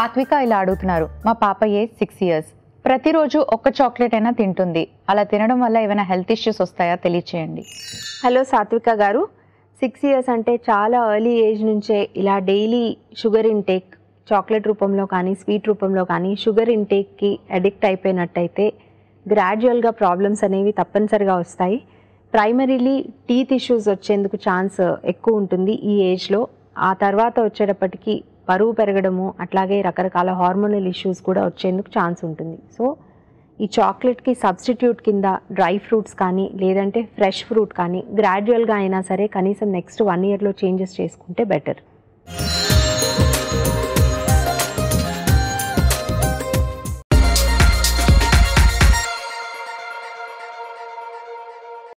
సాత్విక ఇలా అడుగుతున్నారు మా పాప ఏజ్ సిక్స్ ఇయర్స్ ప్రతిరోజు ఒక్క చాక్లెట్ అయినా తింటుంది అలా తినడం వల్ల ఏమైనా హెల్త్ ఇష్యూస్ వస్తాయా తెలియచేయండి హలో సాత్విక గారు సిక్స్ ఇయర్స్ అంటే చాలా ఎర్లీ ఏజ్ నుంచే ఇలా డైలీ షుగర్ ఇంటేక్ చాక్లెట్ రూపంలో కానీ స్వీట్ రూపంలో కానీ షుగర్ ఇంటేక్కి అడిక్ట్ అయిపోయినట్టయితే గ్రాడ్యువల్గా ప్రాబ్లమ్స్ అనేవి తప్పనిసరిగా వస్తాయి ప్రైమరీలీ టీత్ ఇష్యూస్ వచ్చేందుకు ఛాన్స్ ఎక్కువ ఉంటుంది ఈ ఏజ్లో ఆ తర్వాత వచ్చేటప్పటికి బరువు పెరగడము అట్లాగే రకరకాల హార్మోనల్ ఇష్యూస్ కూడా వచ్చేందుకు ఛాన్స్ ఉంటుంది సో ఈ చాక్లెట్కి సబ్స్టిట్యూట్ కింద డ్రై ఫ్రూట్స్ కానీ లేదంటే ఫ్రెష్ ఫ్రూట్ కానీ గ్రాడ్యువల్గా అయినా సరే కనీసం నెక్స్ట్ వన్ ఇయర్లో చేంజెస్ చేసుకుంటే బెటర్